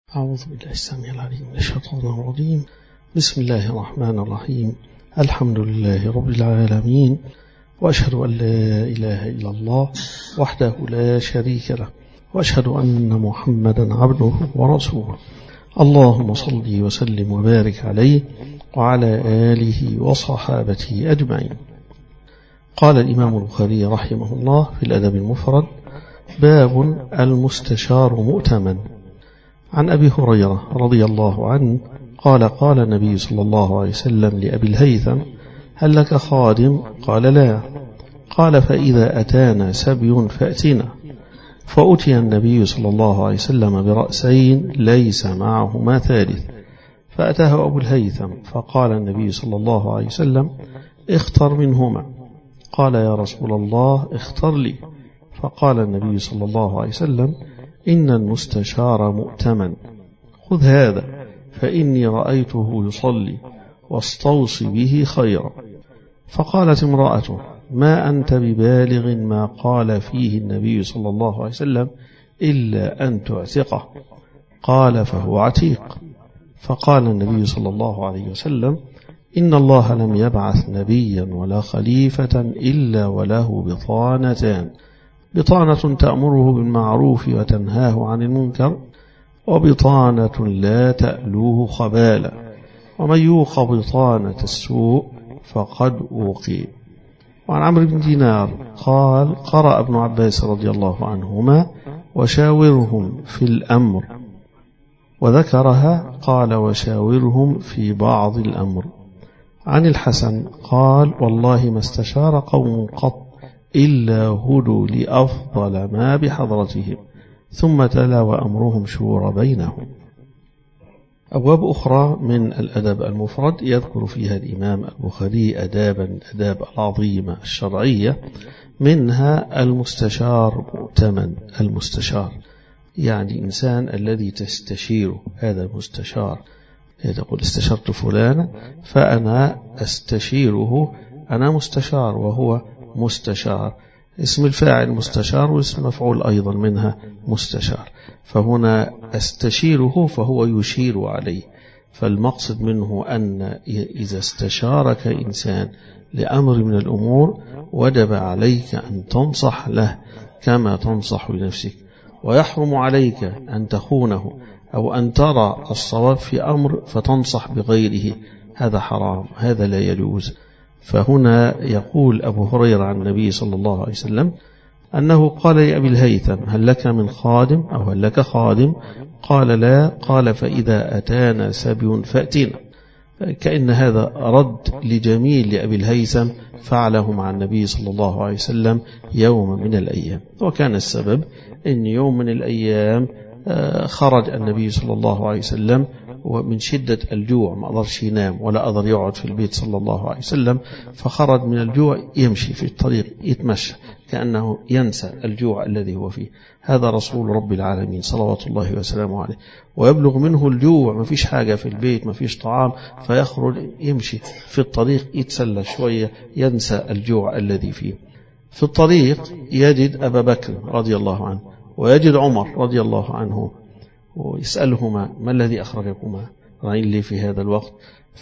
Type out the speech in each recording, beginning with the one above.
أعوذ بالله السميع العليم من الشيطان الرجيم بسم الله الرحمن الرحيم الحمد لله رب العالمين وأشهد أن لا إله إلا الله وحده لا شريك له وأشهد أن محمدا عبده ورسوله اللهم صل وسلم وبارك عليه وعلى آله وصحابته أجمعين قال الإمام البخاري رحمه الله في الأدب المفرد باب المستشار مؤتمن عن أبي هريرة رضي الله عنه قال قال النبي صلى الله عليه وسلم لأبي الهيثم هل لك خادم قال لا قال فإذا أتانا سبي فأتنا فأتي النبي صلى الله عليه وسلم برأسين ليس معهما ثالث فأتاه أبو الهيثم فقال النبي صلى الله عليه وسلم اختر منهما قال يا رسول الله اختر لي فقال النبي صلى الله عليه وسلم إن المستشار مؤتمن خذ هذا فإني رأيته يصلي واستوصي به خيرا فقالت امرأته ما أنت ببالغ ما قال فيه النبي صلى الله عليه وسلم إلا أن تعتقه قال فهو عتيق فقال النبي صلى الله عليه وسلم إن الله لم يبعث نبيا ولا خليفة إلا وله بطانتان بطانة تأمره بالمعروف وتنهاه عن المنكر وبطانة لا تألوه خبالا ومن يوق بطانة السوء فقد أوقي وعن عمرو بن دينار قال قرأ ابن عباس رضي الله عنهما وشاورهم في الأمر وذكرها قال وشاورهم في بعض الأمر عن الحسن قال والله ما استشار قوم قط إلا هدوا لأفضل ما بحضرتهم ثم تلا وأمرهم شور بينهم أبواب أخرى من الأدب المفرد يذكر فيها الإمام البخاري أدابا الأداب العظيمة الشرعية منها المستشار مؤتمن المستشار يعني إنسان الذي تستشيره هذا المستشار يقول استشرت فلانا فأنا أستشيره أنا مستشار وهو مستشار اسم الفاعل مستشار واسم مفعول أيضا منها مستشار فهنا أستشيره فهو يشير عليه فالمقصد منه أن إذا استشارك إنسان لأمر من الأمور وجب عليك أن تنصح له كما تنصح لنفسك ويحرم عليك أن تخونه أو أن ترى الصواب في أمر فتنصح بغيره هذا حرام هذا لا يجوز فهنا يقول أبو هريرة عن النبي صلى الله عليه وسلم أنه قال لأبي الهيثم هل لك من خادم أو هل لك خادم قال لا قال فإذا أتانا سبي فأتنا كأن هذا رد لجميل لأبي الهيثم فعله مع النبي صلى الله عليه وسلم يوم من الأيام وكان السبب أن يوم من الأيام خرج النبي صلى الله عليه وسلم ومن شدة الجوع ما قدرش ينام ولا قدر يقعد في البيت صلى الله عليه وسلم فخرج من الجوع يمشي في الطريق يتمشى كأنه ينسى الجوع الذي هو فيه هذا رسول رب العالمين صلوات الله وسلامه عليه ويبلغ منه الجوع ما فيش حاجة في البيت ما فيش طعام فيخرج يمشي في الطريق يتسلى شوية ينسى الجوع الذي فيه في الطريق يجد أبا بكر رضي الله عنه ويجد عمر رضي الله عنه ويسألهما ما الذي أخرجكما رأين لي في هذا الوقت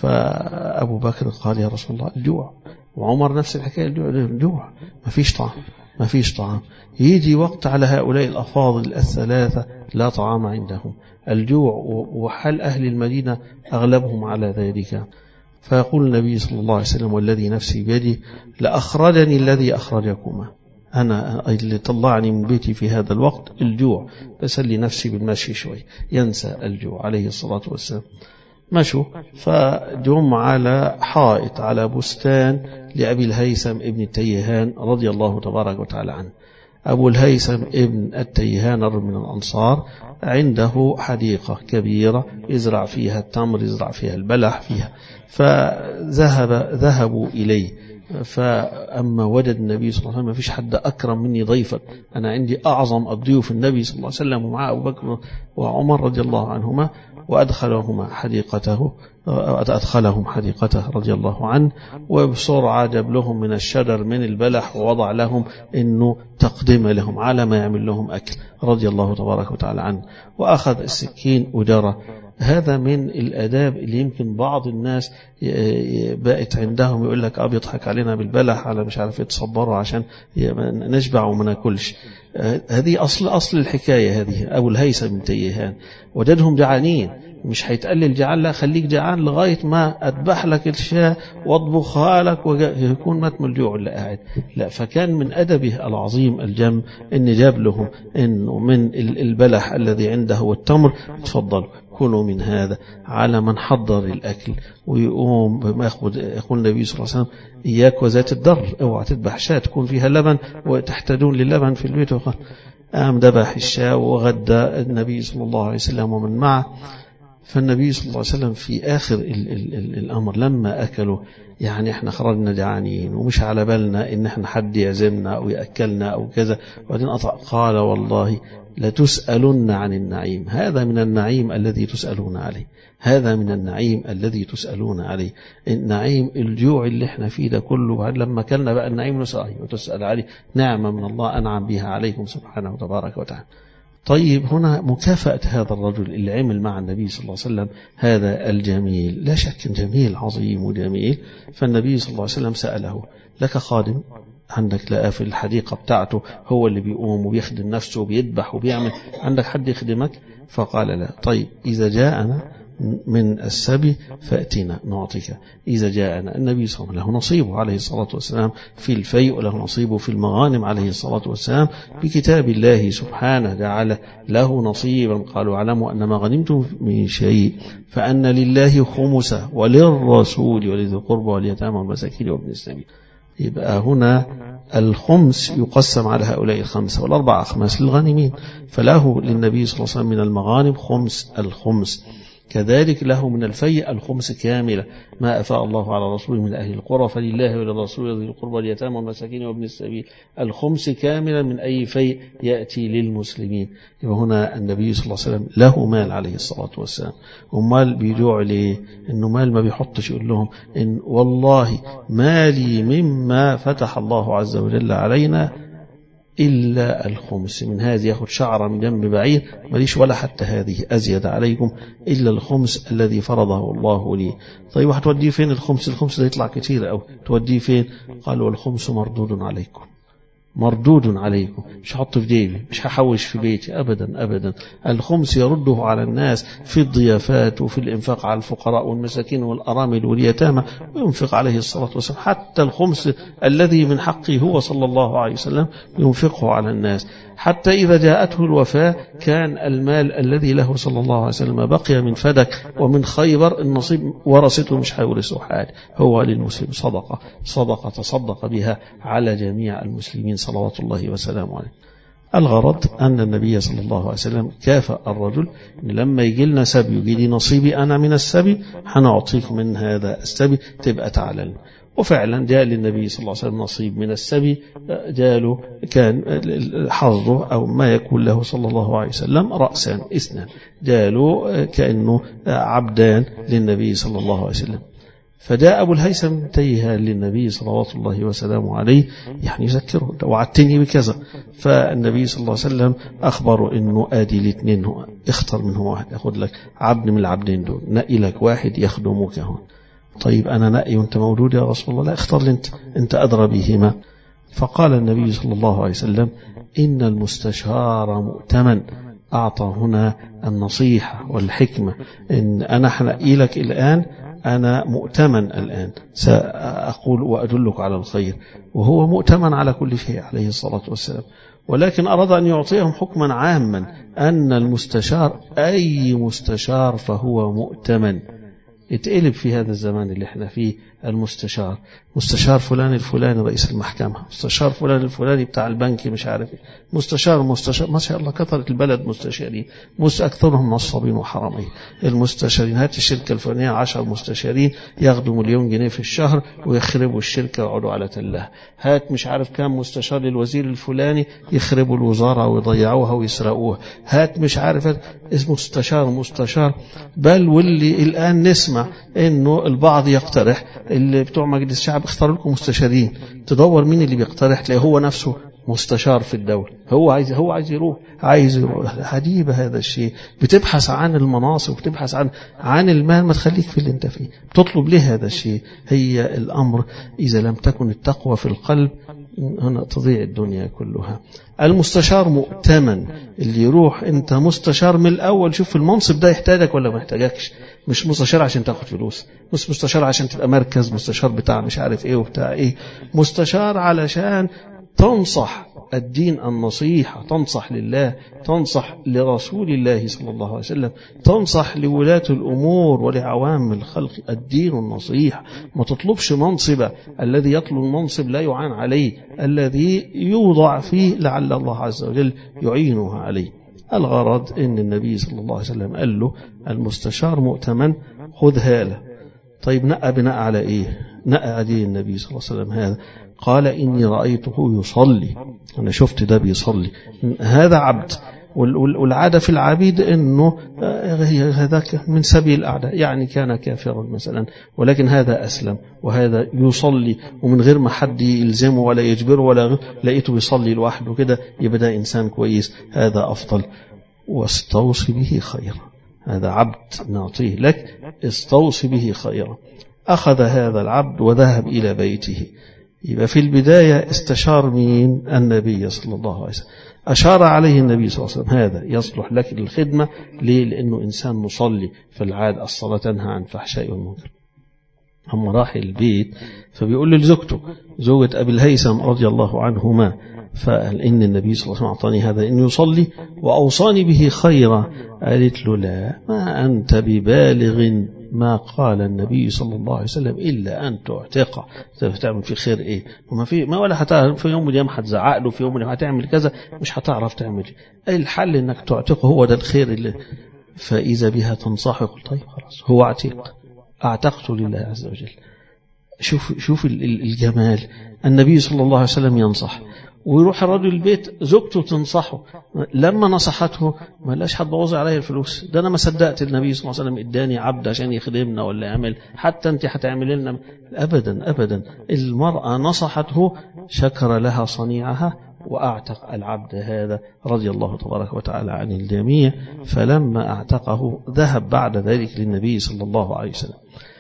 فأبو بكر قال يا رسول الله الجوع وعمر نفس الحكاية الجوع الجوع ما فيش طعام ما فيش طعام يجي وقت على هؤلاء الأفاضل الثلاثة لا طعام عندهم الجوع وحال أهل المدينة أغلبهم على ذلك فيقول النبي صلى الله عليه وسلم والذي نفسي بيده لأخرجني الذي أخرجكما أنا اللي طلعني من بيتي في هذا الوقت الجوع بسلي نفسي بالمشي شوي ينسى الجوع عليه الصلاة والسلام مشوا فجم على حائط على بستان لأبي الهيثم ابن التيهان رضي الله تبارك وتعالى عنه أبو الهيثم ابن التيهان من الأنصار عنده حديقة كبيرة يزرع فيها التمر يزرع فيها البلح فيها فذهب ذهبوا إليه فأما وجد النبي صلى الله عليه وسلم ما فيش حد أكرم مني ضيفا أنا عندي أعظم الضيوف النبي صلى الله عليه وسلم ومع أبو بكر وعمر رضي الله عنهما وأدخلهما حديقته أدخلهم حديقته رضي الله عنه وبسرعة جاب لهم من الشجر من البلح ووضع لهم أنه تقدم لهم على ما يعمل لهم أكل رضي الله تبارك وتعالى عنه وأخذ السكين وجرى هذا من الأداب اللي يمكن بعض الناس بقت عندهم يقول لك أبي يضحك علينا بالبلح على مش عارف يتصبروا عشان نشبع وما ناكلش هذه أصل أصل الحكاية هذه أبو الهيثم بن تيهان وجدهم جعانين مش هيتقلل جعان لا خليك جعان لغاية ما أذبح لك الشاة واطبخها لك ويكون مات من الجوع اللي قاعد لا فكان من أدبه العظيم الجم إن جاب لهم إنه من البلح الذي عنده والتمر تفضلوا كلوا من هذا على من حضر الأكل ويقوم بما يأخذ يقول النبي صلى الله عليه وسلم إياك وذات الدر اوعى تذبح شاة تكون فيها لبن وتحتاجون للبن في البيت وقال قام ذبح الشاة وغدى النبي صلى الله عليه وسلم ومن معه فالنبي صلى الله عليه وسلم في آخر ال ال ال الأمر لما أكلوا يعني احنا خرجنا جعانين ومش على بالنا ان احنا حد يعزمنا او يأكلنا او كذا وبعدين قال والله لتسألن عن النعيم هذا من النعيم الذي تسألون عليه هذا من النعيم الذي تسألون عليه النعيم الجوع اللي احنا فيه ده كله بعد لما كلنا بقى النعيم نسأل وتسأل عليه نعمة من الله أنعم بها عليكم سبحانه وتبارك وتعالى طيب هنا مكافأة هذا الرجل اللي عمل مع النبي صلى الله عليه وسلم هذا الجميل لا شك جميل عظيم وجميل فالنبي صلى الله عليه وسلم سأله لك خادم عندك لقى في الحديقة بتاعته هو اللي بيقوم وبيخدم نفسه وبيذبح وبيعمل عندك حد يخدمك فقال لا طيب إذا جاءنا من السبي فأتنا نعطيك إذا جاءنا النبي صلى الله عليه وسلم له نصيبه عليه الصلاة والسلام في الفيء وله نصيبه في المغانم عليه الصلاة والسلام بكتاب الله سبحانه جعل له نصيبا قالوا اعلموا أن ما غنمتم من شيء فأن لله خمسه وللرسول ولذي القربى واليتامى والمساكين وابن السبيل يبقى هنا الخمس يقسم على هؤلاء الخمسة والأربع أخماس للغانمين فله للنبي صلى الله عليه وسلم من المغانم خمس الخمس كذلك له من الفيء الخمس كاملة ما أفاء الله على رسوله من أهل القرى فلله وللرسول ذي القربى واليتامى والمساكين وابن السبيل الخمس كاملا من أي فيء يأتي للمسلمين يبقى هنا النبي صلى الله عليه وسلم له مال عليه الصلاة والسلام ومال بيدعو ليه إنه مال ما بيحطش يقول لهم إن والله مالي مما فتح الله عز وجل علينا إلا الخمس من هذه يأخذ شعرة من جنب بعير ماليش ولا حتى هذه أزيد عليكم إلا الخمس الذي فرضه الله لي طيب هتوديه فين الخمس الخمس ده يطلع كتير أو توديه فين قالوا والخمس مردود عليكم مردود عليكم مش هحط في جيبي مش هحوش في بيتي أبدا أبدا الخمس يرده على الناس في الضيافات وفي الإنفاق على الفقراء والمساكين والأرامل واليتامى وينفق عليه الصلاة والسلام حتى الخمس الذي من حقه هو صلى الله عليه وسلم ينفقه على الناس حتى إذا جاءته الوفاة كان المال الذي له صلى الله عليه وسلم بقي من فدك ومن خيبر النصيب ورثته مش هيورثه حاجة هو للمسلم صدقة صدقة تصدق بها على جميع المسلمين صلوات الله وسلامه عليه الغرض أن النبي صلى الله عليه وسلم كافأ الرجل إن لما يجي لنا سبي ويجي لي نصيبي أنا من السبي هنعطيك من هذا السبي تبقى تعالى وفعلا جاء للنبي صلى الله عليه وسلم نصيب من السبي جاله كان حظه أو ما يكون له صلى الله عليه وسلم رأسان اثنان جاله كأنه عبدان للنبي صلى الله عليه وسلم فجاء أبو الهيثم تيها للنبي صلوات الله وسلامه عليه يعني يذكره وعدتني بكذا فالنبي صلى الله عليه وسلم أخبره أنه آدي الاثنين هو اختر منه واحد ياخد لك عبد من العبدين دول نقي لك واحد يخدمك هون طيب أنا نقي وأنت موجود يا رسول الله لا اختار لي أنت أنت أدرى بهما فقال النبي صلى الله عليه وسلم إن المستشار مؤتمن أعطى هنا النصيحة والحكمة إن أنا حنقي لك الآن أنا مؤتمن الآن سأقول وأدلك على الخير وهو مؤتمن على كل شيء عليه الصلاة والسلام ولكن أراد أن يعطيهم حكما عاما أن المستشار أي مستشار فهو مؤتمن اتقلب في هذا الزمان اللي احنا فيه المستشار مستشار فلان الفلاني رئيس المحكمة مستشار فلان الفلاني بتاع البنك مش عارف مستشار مستشار ما شاء الله كثرت البلد مستشارين مس أكثرهم نصابين وحرامين المستشارين هات الشركة الفلانية عشر مستشارين ياخدوا مليون جنيه في الشهر ويخربوا الشركة ويقعدوا على تلها هات مش عارف كام مستشار للوزير الفلاني يخربوا الوزارة ويضيعوها ويسرقوها هات مش عارف اسمه مستشار مستشار بل واللي الآن نسمع انه البعض يقترح اللي بتوع مجلس الشعب اختاروا لكم مستشارين تدور مين اللي بيقترح تلاقيه هو نفسه مستشار في الدولة هو عايز هو عايز يروح عايز يروح عجيب هذا الشيء بتبحث عن المناصب بتبحث عن عن المال ما تخليك في اللي انت فيه بتطلب ليه هذا الشيء هي الأمر إذا لم تكن التقوى في القلب هنا تضيع الدنيا كلها المستشار مؤتمن اللي يروح انت مستشار من الأول شوف المنصب ده يحتاجك ولا ما يحتاجكش مش مستشار عشان تاخد فلوس مش مستشار عشان تبقى مركز مستشار بتاع مش عارف ايه وبتاع ايه مستشار علشان تنصح الدين النصيحة تنصح لله تنصح لرسول الله صلى الله عليه وسلم تنصح لولاة الأمور ولعوام الخلق الدين النصيحة ما تطلبش منصب الذي يطلب المنصب لا يعان عليه الذي يوضع فيه لعل الله عز وجل يعينه عليه الغرض ان النبي صلى الله عليه وسلم قال له المستشار مؤتمن خذ هاله طيب نقى بناء على ايه نقى عليه النبي صلى الله عليه وسلم هذا قال إني رأيته يصلي أنا شفت ده بيصلي هذا عبد والعادة في العبيد أنه هذاك من سبيل الأعداء يعني كان كافرا مثلا ولكن هذا أسلم وهذا يصلي ومن غير ما حد يلزمه ولا يجبره ولا لقيته بيصلي لوحده كده يبقى ده إنسان كويس هذا أفضل واستوصي به خيرا هذا عبد نعطيه لك استوصي به خيرا أخذ هذا العبد وذهب إلى بيته يبقى في البداية استشار مين النبي صلى الله عليه وسلم أشار عليه النبي صلى الله عليه وسلم هذا يصلح لك للخدمة ليه لأنه إنسان مصلي فالعاد الصلاة تنهى عن الفحشاء والمنكر أما راح البيت فبيقول لزوجته زوجة أبي الهيثم رضي الله عنهما فقال إن النبي صلى الله عليه وسلم أعطاني هذا إن يصلي وأوصاني به خيرا قالت له لا ما أنت ببالغ ما قال النبي صلى الله عليه وسلم إلا أن تعتق تعمل في خير إيه وما في ما ولا هتعرف في يوم من الأيام هتزعق له في يوم من الأيام هتعمل كذا مش هتعرف تعمل أي الحل إنك تعتقه هو ده الخير اللي فإذا بها تنصح يقول طيب خلاص هو اعتق اعتقت لله عز وجل شوف شوف الجمال النبي صلى الله عليه وسلم ينصح ويروح الرجل البيت زوجته تنصحه لما نصحته ما لاش هتبوظي عليا الفلوس ده انا ما صدقت النبي صلى الله عليه وسلم اداني عبد عشان يخدمنا ولا يعمل حتى انت هتعملي لنا ابدا ابدا المراه نصحته شكر لها صنيعها واعتق العبد هذا رضي الله تبارك وتعالى عن الجميع فلما اعتقه ذهب بعد ذلك للنبي صلى الله عليه وسلم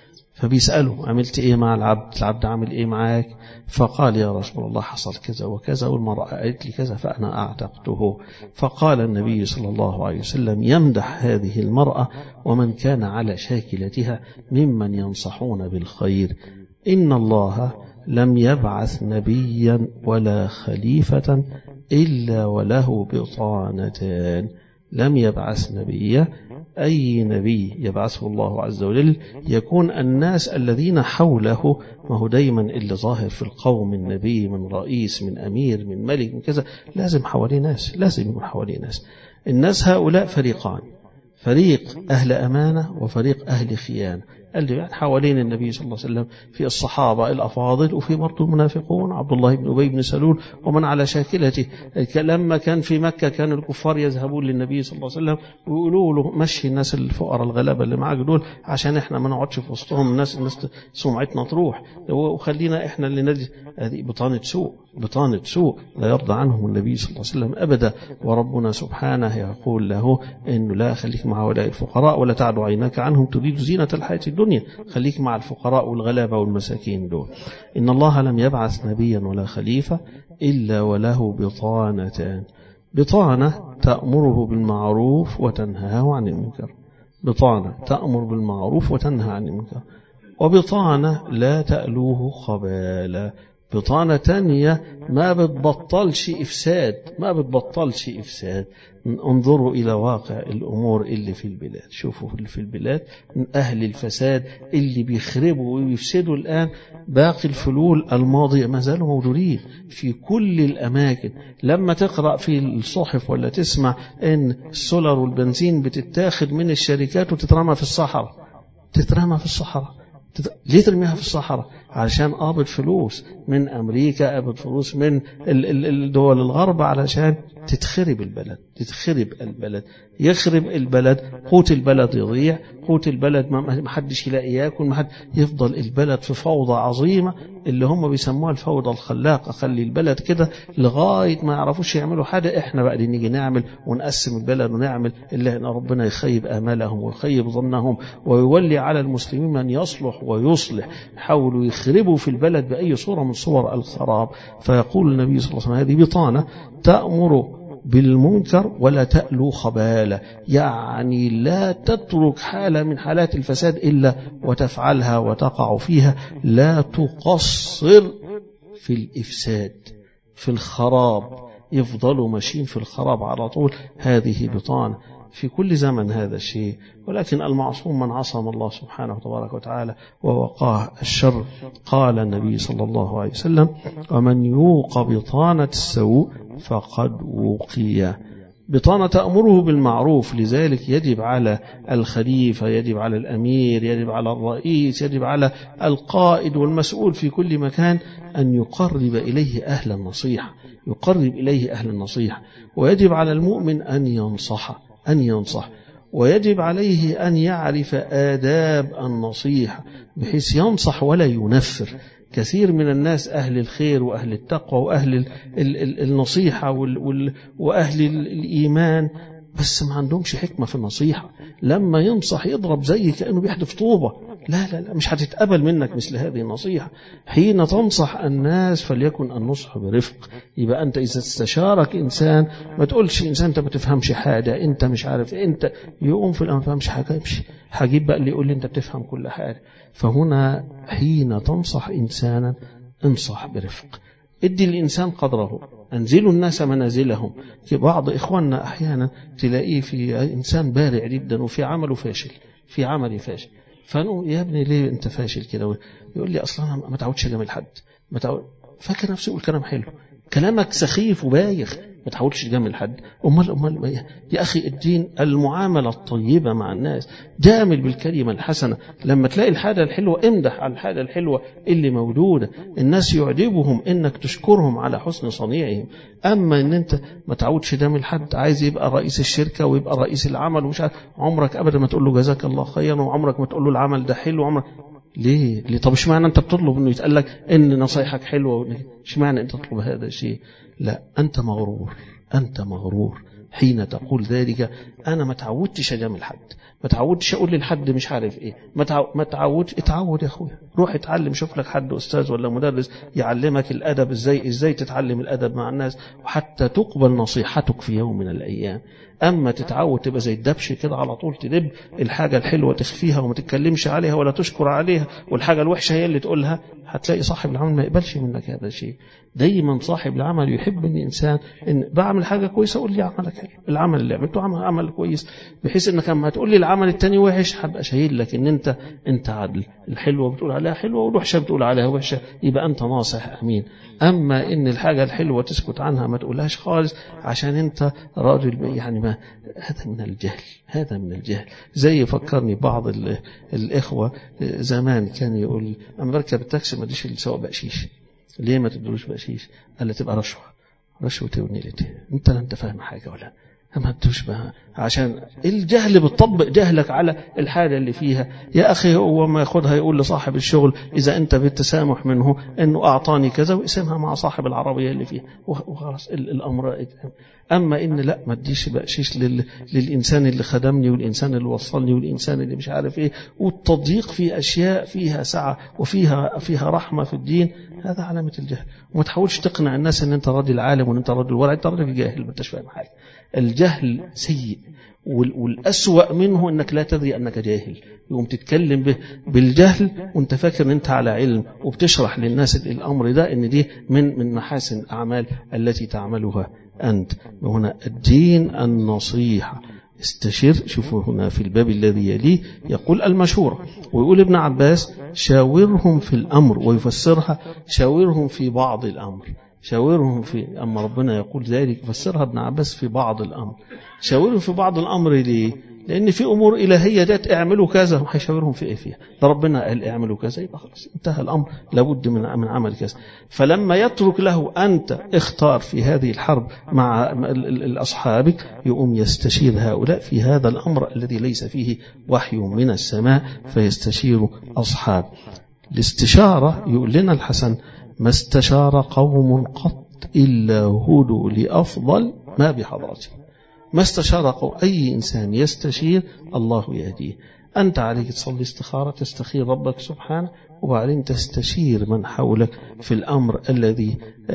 فبيسأله عملت ايه مع العبد العبد عامل ايه معاك فقال يا رسول الله حصل كذا وكذا والمرأة قالت لي كذا فأنا أعتقته فقال النبي صلى الله عليه وسلم يمدح هذه المرأة ومن كان على شاكلتها ممن ينصحون بالخير إن الله لم يبعث نبيا ولا خليفة إلا وله بطانتان لم يبعث نبيا أي نبي يبعثه الله عز وجل يكون الناس الذين حوله ما هو دايما اللي ظاهر في القوم من نبي من رئيس من أمير من ملك من كذا لازم حواليه ناس لازم يكون حواليه ناس الناس هؤلاء فريقان فريق أهل أمانة وفريق أهل خيانة قال يعني حوالين النبي صلى الله عليه وسلم في الصحابة الأفاضل وفي برضه المنافقون عبد الله بن أبي بن سلول ومن على شاكلته لما كان في مكة كان الكفار يذهبون للنبي صلى الله عليه وسلم ويقولوا له مشي الناس الفقراء الغلابة اللي معاك دول عشان احنا ما نقعدش في وسطهم الناس الناس سمعتنا تروح وخلينا احنا اللي نجي هذه بطانة سوء بطانة سوء لا يرضى عنهم النبي صلى الله عليه وسلم أبدا وربنا سبحانه يقول له إنه لا خليك مع هؤلاء الفقراء ولا تعد عيناك عنهم تريد زينة الحياة الدنيا خليك مع الفقراء والغلابة والمساكين دول إن الله لم يبعث نبيا ولا خليفة إلا وله بطانتان بطانة تأمره بالمعروف وتنهاه عن المنكر بطانة تأمر بالمعروف وتنهى عن المنكر وبطانة لا تألوه خبالا بطانة تانية ما بتبطلش إفساد ما بتبطلش إفساد انظروا إلى واقع الأمور اللي في البلاد شوفوا اللي في البلاد من أهل الفساد اللي بيخربوا ويفسدوا الآن باقي الفلول الماضية ما زالوا موجودين في كل الأماكن لما تقرأ في الصحف ولا تسمع إن السولر والبنزين بتتاخد من الشركات وتترمى في الصحراء تترمى في الصحراء ليه ترميها في الصحراء علشان قابض فلوس من أمريكا قابض فلوس من الدول الغرب علشان تتخرب البلد تتخرب البلد يخرب البلد قوت البلد يضيع قوت البلد ما حدش يلاقي ياكل ما حد يفضل البلد في فوضى عظيمة اللي هم بيسموها الفوضى الخلاقة خلي البلد كده لغاية ما يعرفوش يعملوا حاجة احنا بقى نيجي نعمل ونقسم البلد ونعمل اللي ان ربنا يخيب آمالهم ويخيب ظنهم ويولي على المسلمين من يصلح ويصلح حاولوا يخربوا في البلد بأي صورة من صور الخراب فيقول النبي صلى الله عليه وسلم هذه بطانة تأمر بالمنكر ولا تألو خبالة يعني لا تترك حالة من حالات الفساد إلا وتفعلها وتقع فيها لا تقصر في الإفساد في الخراب يفضلوا ماشيين في الخراب على طول هذه بطانة في كل زمن هذا الشيء ولكن المعصوم من عصم الله سبحانه تبارك وتعالى ووقاه الشر قال النبي صلى الله عليه وسلم ومن يوق بطانة السوء فقد وقي بطانة تأمره بالمعروف لذلك يجب على الخليفة يجب على الأمير يجب على الرئيس يجب على القائد والمسؤول في كل مكان أن يقرب إليه أهل النصيحة يقرب إليه أهل النصيحة ويجب على المؤمن أن ينصح أن ينصح ويجب عليه أن يعرف آداب النصيحة بحيث ينصح ولا ينفر كثير من الناس أهل الخير وأهل التقوى وأهل النصيحة وأهل الإيمان بس ما عندهمش حكمة في النصيحة لما ينصح يضرب زي كأنه بيحدف طوبة لا لا لا مش هتتقبل منك مثل هذه النصيحة حين تنصح الناس فليكن النصح برفق يبقى أنت إذا استشارك إنسان ما تقولش إنسان أنت ما تفهمش حاجة أنت مش عارف أنت يقوم في الأمر فهمش حاجة يمشي هجيب بقى اللي يقول لي أنت بتفهم كل حاجة فهنا حين تنصح إنسانا انصح برفق ادي الإنسان قدره أنزلوا الناس منازلهم في بعض إخواننا أحيانا تلاقيه في إنسان بارع جدا وفي عمله فاشل في عملي فاشل فنقول يا ابني ليه أنت فاشل كده يقول لي أصلا ما تعودش أجامل حد ما تعود فاكر نفسه يقول كلام حلو كلامك سخيف وبايخ ما تحاولش تجامل حد امال امال يا اخي الدين المعامله الطيبه مع الناس جامل بالكلمه الحسنه لما تلاقي الحاجه الحلوه امدح على الحاجه الحلوه اللي موجوده الناس يعجبهم انك تشكرهم على حسن صنيعهم اما ان انت ما تعودش تجامل حد عايز يبقى رئيس الشركه ويبقى رئيس العمل ومش عارف عمرك ابدا ما تقول له جزاك الله خيرا وعمرك ما تقول له العمل ده حلو وعمرك ليه؟ ليه؟ طب اشمعنى انت بتطلب انه يتقال لك ان نصايحك حلوه اشمعنى انت تطلب هذا الشيء؟ لا انت مغرور انت مغرور حين تقول ذلك انا ما تعودتش اجامل حد ما تعودتش اقول لحد مش عارف ايه ما ما تعودش اتعود يا اخويا روح اتعلم شوف لك حد استاذ ولا مدرس يعلمك الادب ازاي ازاي تتعلم الادب مع الناس وحتى تقبل نصيحتك في يوم من الايام اما تتعود تبقى زي الدبش كده على طول تدب الحاجه الحلوه تخفيها وما تتكلمش عليها ولا تشكر عليها والحاجه الوحشه هي اللي تقولها هتلاقي صاحب العمل ما يقبلش منك هذا الشيء دايما صاحب العمل يحب ان الانسان ان بعمل حاجه كويسه قول لي عملك حلو العمل اللي عملته عمل عمل كويس بحيث انك لما تقول لي العمل التاني وحش هبقى شايل لك ان انت انت عدل الحلوه بتقول عليها حلوه والوحشه بتقول عليها وحشه يبقى انت ناصح امين اما ان الحاجه الحلوه تسكت عنها ما تقولهاش خالص عشان انت راجل يعني ما هذا من الجهل هذا من الجهل زي فكرني بعض الاخوه زمان كان يقول اما بركب التاكسي ما اديش السواق بقشيش ليه ما تدلوش بقشيش قال لي تبقى رشوه رشوه ونيلتي انت لا انت فاهم حاجه ولا ما انتوش بقى عشان الجهل بتطبق جهلك على الحاجة اللي فيها يا أخي هو ما ياخدها يقول لصاحب الشغل إذا أنت بالتسامح منه أنه أعطاني كذا ويقسمها مع صاحب العربية اللي فيها وخلاص الأمر أما إن لا ما اديش بقشيش لل... للإنسان اللي خدمني والإنسان اللي وصلني والإنسان اللي مش عارف إيه والتضييق في أشياء فيها سعة وفيها فيها رحمة في الدين هذا علامة الجهل وما تحاولش تقنع الناس أن أنت راجل عالم وأن أنت راجل ورع أنت راجل جاهل ما أنتش فاهم حاجة جهل سيء والأسوأ منه أنك لا تدري أنك جاهل يقوم تتكلم به بالجهل وانت فاكر ان انت على علم وبتشرح للناس الامر ده ان دي من من محاسن الاعمال التي تعملها انت هنا الدين النصيحه استشر شوفوا هنا في الباب الذي يليه يقول المشورة ويقول ابن عباس شاورهم في الأمر ويفسرها شاورهم في بعض الأمر شاورهم في أما ربنا يقول ذلك فسرها ابن عباس في بعض الأمر شاورهم في بعض الأمر ليه لأن في أمور إلهية ديت اعملوا كذا وهيشاورهم في إيه فيها ده ربنا قال اعملوا كذا يبقى خلاص انتهى الأمر لابد من من عمل كذا فلما يترك له أنت اختار في هذه الحرب مع أصحابك يقوم يستشير هؤلاء في هذا الأمر الذي ليس فيه وحي من السماء فيستشير أصحاب الاستشارة يقول لنا الحسن ما استشار قوم قط إلا هدوا لأفضل ما بحضرته ما استشار أي إنسان يستشير الله يهديه أنت عليك تصلي استخارة تستخير ربك سبحانه وبعدين تستشير من حولك في الأمر الذي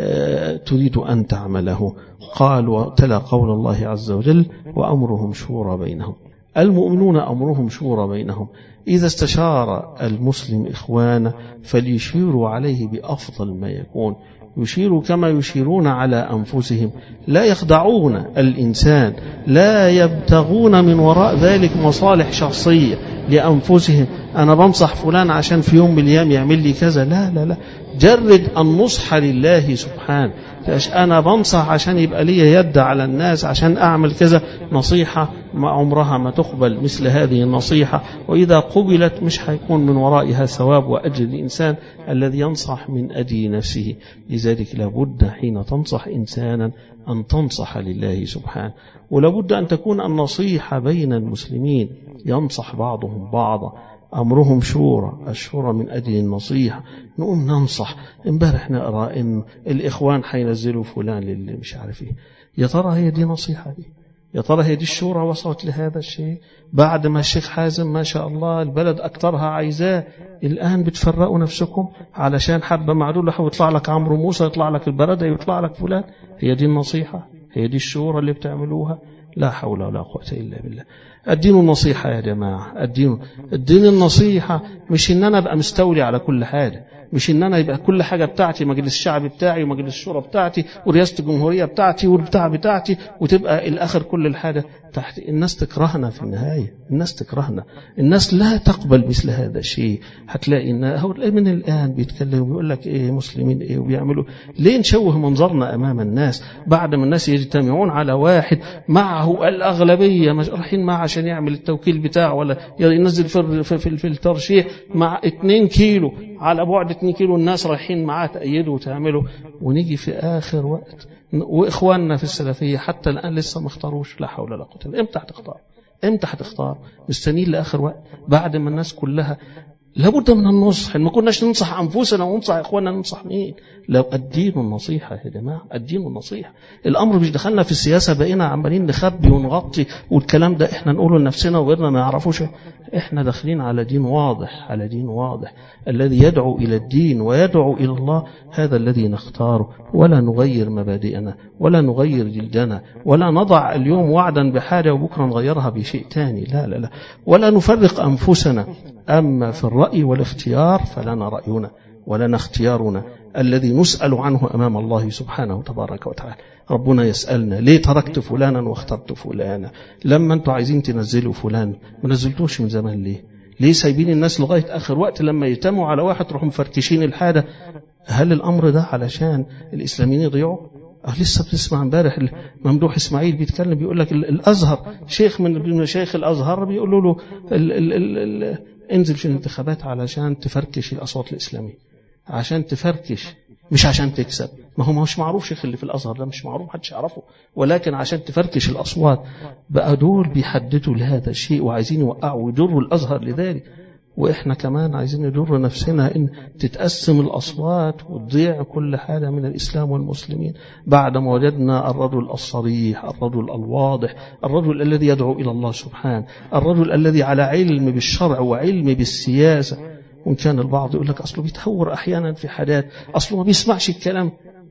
تريد أن تعمله قال وتلا قول الله عز وجل وأمرهم شورى بينهم المؤمنون أمرهم شورى بينهم إذا استشار المسلم إخوانه فليشيروا عليه بأفضل ما يكون يشيروا كما يشيرون على أنفسهم لا يخدعون الإنسان لا يبتغون من وراء ذلك مصالح شخصية لأنفسهم أنا بنصح فلان عشان في يوم من الأيام يعمل لي كذا لا لا لا جرد النصح لله سبحانه أنا بنصح عشان يبقى لي يد على الناس عشان أعمل كذا نصيحة ما عمرها ما تقبل مثل هذه النصيحة وإذا قبلت مش هيكون من ورائها ثواب وأجر الإنسان الذي ينصح من أجل نفسه لذلك لابد حين تنصح إنسانا أن تنصح لله سبحانه ولابد أن تكون النصيحة بين المسلمين ينصح بعضهم بعضا أمرهم شورى الشورى من أجل النصيحة نقوم ننصح امبارح نقرأ إن الإخوان حينزلوا فلان للي مش عارف إيه يا ترى هي دي نصيحة دي يا ترى هي دي الشورى وصلت لهذا الشيء بعد ما الشيخ حازم ما شاء الله البلد أكثرها عايزاه الآن بتفرقوا نفسكم علشان حبة معلولة ويطلع لك عمرو موسى يطلع لك البلد يطلع لك فلان هي دي النصيحة هي دي الشورى اللي بتعملوها لا حول ولا قوة إلا بالله الدين النصيحة يا جماعة الدين الدين النصيحة مش إن أنا أبقى مستولي على كل حاجة مش إن أنا يبقى كل حاجة بتاعتي مجلس الشعب بتاعي ومجلس الشورى بتاعتي ورئاسة الجمهورية بتاعتي والبتاع بتاعتي وتبقى الآخر كل الحاجة تحت الناس تكرهنا في النهاية الناس تكرهنا الناس لا تقبل مثل هذا الشيء هتلاقي إن هو من الآن بيتكلم ويقول لك إيه مسلمين إيه وبيعملوا ليه نشوه منظرنا أمام الناس بعد ما الناس يجتمعون على واحد معه الأغلبية مش رايحين معه عشان يعمل التوكيل بتاعه ولا ينزل في, في, في الترشيح مع 2 كيلو على بعد 2 كيلو الناس رايحين معاه تأيدوا وتعملوا ونيجي في آخر وقت وإخواننا في السلفية حتى الآن لسه ما اختاروش لا حول ولا قوة إلا إمتى هتختار إمتى هتختار مستنيين لآخر وقت بعد ما الناس كلها لابد من النصح ما كناش ننصح أنفسنا وننصح إخواننا ننصح مين لو الدين النصيحة يا جماعة الدين النصيحة الأمر مش دخلنا في السياسة بقينا عمالين نخبي ونغطي والكلام ده إحنا نقوله لنفسنا وغيرنا ما يعرفوش إحنا داخلين على دين واضح على دين واضح الذي يدعو إلى الدين ويدعو إلى الله هذا الذي نختاره ولا نغير مبادئنا ولا نغير جلدنا ولا نضع اليوم وعدا بحاجة وبكرة نغيرها بشيء تاني لا لا لا ولا نفرق أنفسنا أما في الرأي والاختيار فلنا رأينا ولنا اختيارنا الذي نسأل عنه أمام الله سبحانه تبارك وتعالى ربنا يسألنا ليه تركت فلانا واخترت فلانا لما انتوا عايزين تنزلوا فلان ما نزلتوش من زمان ليه ليه سايبين الناس لغاية آخر وقت لما يتموا على واحد تروحوا مفركشين الحاجة هل الأمر ده علشان الإسلاميين يضيعوا أه لسه بتسمع امبارح ممدوح اسماعيل بيتكلم بيقول لك الازهر شيخ من مشايخ الازهر بيقولوا له ال ال ال ال انزل في الانتخابات علشان تفركش الاصوات الاسلاميه عشان تفركش مش عشان تكسب ما هو مش معروف شيخ اللي في الازهر ده مش معروف محدش يعرفه ولكن عشان تفركش الاصوات بقى دول بيحددوا لهذا الشيء وعايزين يوقعوا ويجروا الازهر لذلك وإحنا كمان عايزين ندر نفسنا إن تتقسم الأصوات وتضيع كل حاجة من الإسلام والمسلمين بعد ما وجدنا الرجل الصريح الرجل الواضح الرجل الذي يدعو إلى الله سبحانه الرجل الذي على علم بالشرع وعلم بالسياسة وإن كان البعض يقول لك أصله بيتهور أحيانا في حاجات أصله ما بيسمعش الكلام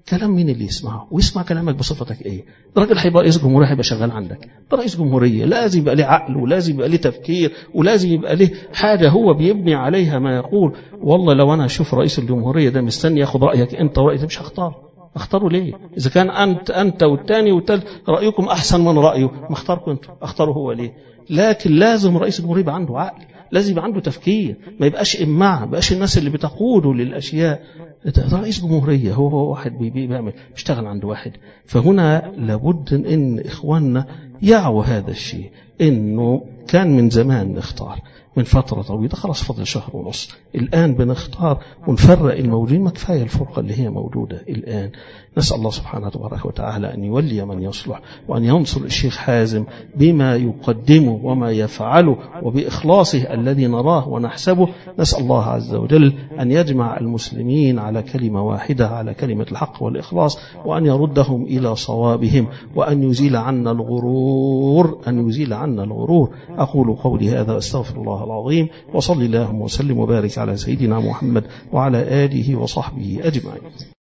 كلام مين اللي يسمعه ويسمع كلامك بصفتك ايه ده راجل هيبقى رئيس جمهوريه هيبقى شغال عندك ده رئيس جمهوريه لازم يبقى له عقل ولازم يبقى له تفكير ولازم يبقى له حاجه هو بيبني عليها ما يقول والله لو انا اشوف رئيس الجمهوريه ده مستني ياخد رايك انت ورايك مش هختار اختاروا ليه اذا كان انت انت والثاني والثالث رايكم احسن من رايه ما اختاركم انتوا اختاروا هو ليه لكن لازم رئيس الجمهوريه يبقى عنده عقل لازم يبقى عنده تفكير ما يبقاش إماع ما يبقاش الناس اللي بتقوده للأشياء رئيس جمهورية هو هو واحد بيعمل بيشتغل عند واحد فهنا لابد إن إخواننا يعوا هذا الشيء إنه كان من زمان نختار من فترة طويلة خلاص فضل شهر ونص الآن بنختار ونفرق الموجودين ما كفاية الفرقة اللي هي موجودة الآن نسأل الله سبحانه تبارك وتعالى أن يولي من يصلح وأن ينصر الشيخ حازم بما يقدمه وما يفعله وبإخلاصه الذي نراه ونحسبه نسأل الله عز وجل أن يجمع المسلمين على كلمة واحدة على كلمة الحق والإخلاص وأن يردهم إلى صوابهم وأن يزيل عنا الغرور أن يزيل عنا الغرور أقول قولي هذا أستغفر الله العظيم وصلي اللهم وسلم وبارك على سيدنا محمد وعلى آله وصحبه أجمعين